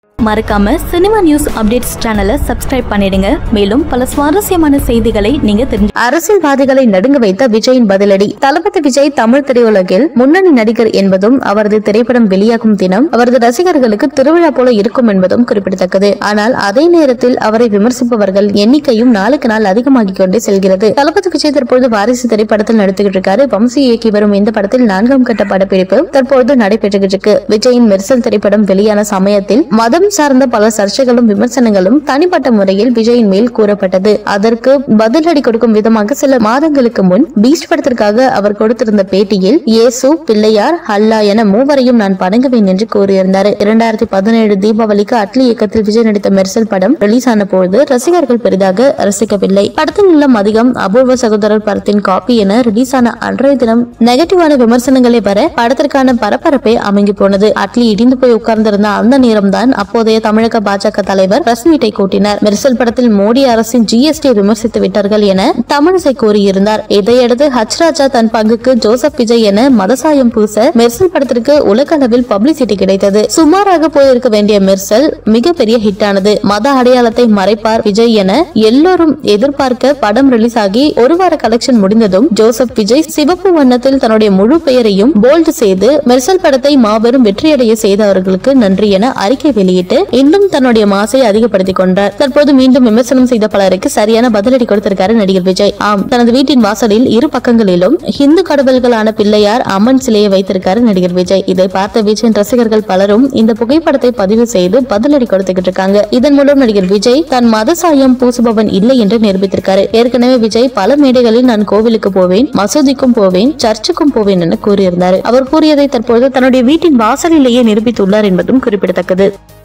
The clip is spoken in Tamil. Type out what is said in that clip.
மறக்காம சினிமா நியூஸ் அப்டேட்ஸ் சேனலை சப்ஸ்கிரைப் பண்ணிடுங்க மேலும் பல சுவாரஸ்யமான செய்திகளை நீங்க தெரிஞ்சு அரசியல்வாதிகளை நடுங்க வைத்த விஜயின் பதிலடி தளபதி விஜய் தமிழ் திரையுலகில் முன்னணி நடிகர் என்பதும் அவரது திரைப்படம் வெளியாகும் தினம் அவரது ரசிகர்களுக்கு திருவிழா போல இருக்கும் என்பதும் குறிப்பிடத்தக்கது ஆனால் அதே நேரத்தில் அவரை விமர்சிப்பவர்கள் எண்ணிக்கையும் நாளுக்கு நாள் அதிகமாகிக் கொண்டே செல்கிறது தளபதி விஜய் தற்போது வாரிசு திரைப்படத்தில் நடித்துக்கிட்டு இருக்காரு வம்சி இயக்கி வரும் இந்த படத்தில் நான்காம் கட்ட படப்பிடிப்பு தற்போது நடைபெற்றுகிட்டு இருக்கு விஜயின் மெர்சல் திரைப்படம் வெளியான சமயத்தில் மதம் சார்ந்த பல சர்ச்சைகளும் விமர்சனங்களும் தனிப்பட்ட முறையில் விஜயின் மேல் கூறப்பட்டது அதற்கு பதிலடி கொடுக்கும் விதமாக சில மாதங்களுக்கு முன் பீஸ்ட் படத்திற்காக அவர் கொடுத்திருந்த பேட்டியில் இயேசு பிள்ளையார் அல்லா என மூவரையும் நான் வணங்குவேன் என்று கூறியிருந்தார் இரண்டாயிரத்தி பதினேழு தீபாவளிக்கு அட்லி இயக்கத்தில் விஜய் நடித்த மெர்சல் படம் ரிலீஸ் ஆன பொழுது ரசிகர்கள் பெரிதாக ரசிக்கவில்லை படத்தின் உள்ளம் அதிகம் அபூர்வ சகோதரர் படத்தின் காப்பி என ரிலீஸ் ஆன அன்றைய தினம் நெகட்டிவான விமர்சனங்களை வர படத்திற்கான பரபரப்பே அமங்கி போனது அட்லி இடிந்து போய் உட்கார்ந்திருந்த அந்த நேரம்தான் அப்போதைய தமிழக பாஜக தலைவர் பிரஸ் மீட்டை கூட்டினார் மெர்சல் படத்தில் மோடி அரசின் ஜிஎஸ்டி விமர்சித்து விட்டார்கள் என தமிழிசை கூறியிருந்தார் இதையடுத்து ஹச் ராஜா தன் பங்குக்கு ஜோசப் விஜய் என மதசாயம் பூச மெர்சல் படத்திற்கு உலக அளவில் பப்ளிசிட்டி கிடைத்தது சுமாராக போயிருக்க வேண்டிய மெர்சல் மிகப்பெரிய ஹிட் ஆனது மத அடையாளத்தை மறைப்பார் விஜய் என எல்லோரும் எதிர்பார்க்க படம் ரிலீஸ் ஆகி ஒரு வார கலெக்ஷன் முடிந்ததும் ஜோசப் விஜய் சிவப்பு வண்ணத்தில் தன்னுடைய முழு பெயரையும் போல்ட் செய்து மெர்சல் படத்தை மாபெரும் வெற்றியடைய செய்தவர்களுக்கு நன்றி என அறிக்கை வெளியிட்டு இன்னும் தன்னுடைய மாசை அதிகப்படுத்திக் கொண்டார் தற்போது மீண்டும் விமர்சனம் செய்த பலருக்கு சரியான பதிலடி கொடுத்திருக்காரு நடிகர் விஜய் ஆம் தனது வீட்டின் வாசலில் இரு பக்கங்களிலும் இந்து கடவுள்களான பிள்ளையார் அம்மன் சிலையை வைத்திருக்காரு நடிகர் விஜய் இதை பார்த்த விஜயின் ரசிகர்கள் பலரும் இந்த புகைப்படத்தை பதிவு செய்து பதிலடி கொடுத்துக்கிட்டு இருக்காங்க இதன் மூலம் நடிகர் விஜய் தன் மத சாயம் பூசுபவன் இல்லை என்று நிரூபித்திருக்காரு ஏற்கனவே விஜய் பல மேடைகளில் நான் கோவிலுக்கு போவேன் மசூதிக்கும் போவேன் சர்ச்சுக்கும் போவேன் என கூறியிருந்தார் அவர் கூறியதை தற்போது தன்னுடைய வீட்டின் வாசலிலேயே நிரூபித்துள்ளார் என்பதும் குறிப்பிடத்தக்கது